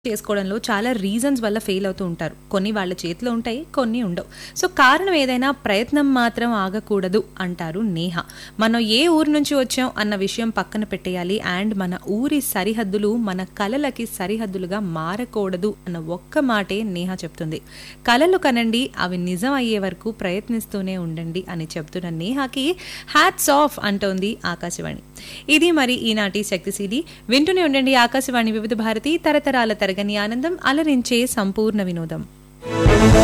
చేసుకోవడంలో చాలా రీజన్స్ వల్ల ఫెయిల్ అవుతూ ఉంటారు కొన్ని వాళ్ళ చేతిలో ఉంటాయి కొన్ని ఉండవు సో కారణం ఏదైనా ప్రయత్నం మాత్రం ఆగకూడదు అంటారు నేహ మనం ఏ ఊరు నుంచి వచ్చాం అన్న విషయం పక్కన పెట్టేయాలి అండ్ మన ఊరి సరిహద్దులు మన కలలకి సరిహద్దులుగా మారకూడదు అన్న ఒక్క మాటే నేహ చెప్తుంది కలలు కనండి అవి నిజం అయ్యే వరకు ప్రయత్నిస్తూనే ఉండండి అని చెప్తున్న నేహాకి హ్యాట్స్ ఆఫ్ అంటోంది ఆకాశవాణి ఇది మరి ఈనాటి శక్తిశీలి వింటూనే ఉండండి ఆకాశవాణి వివిధ భారతి తరతరాల తరగని ఆనందం అలరించే సంపూర్ణ వినోదం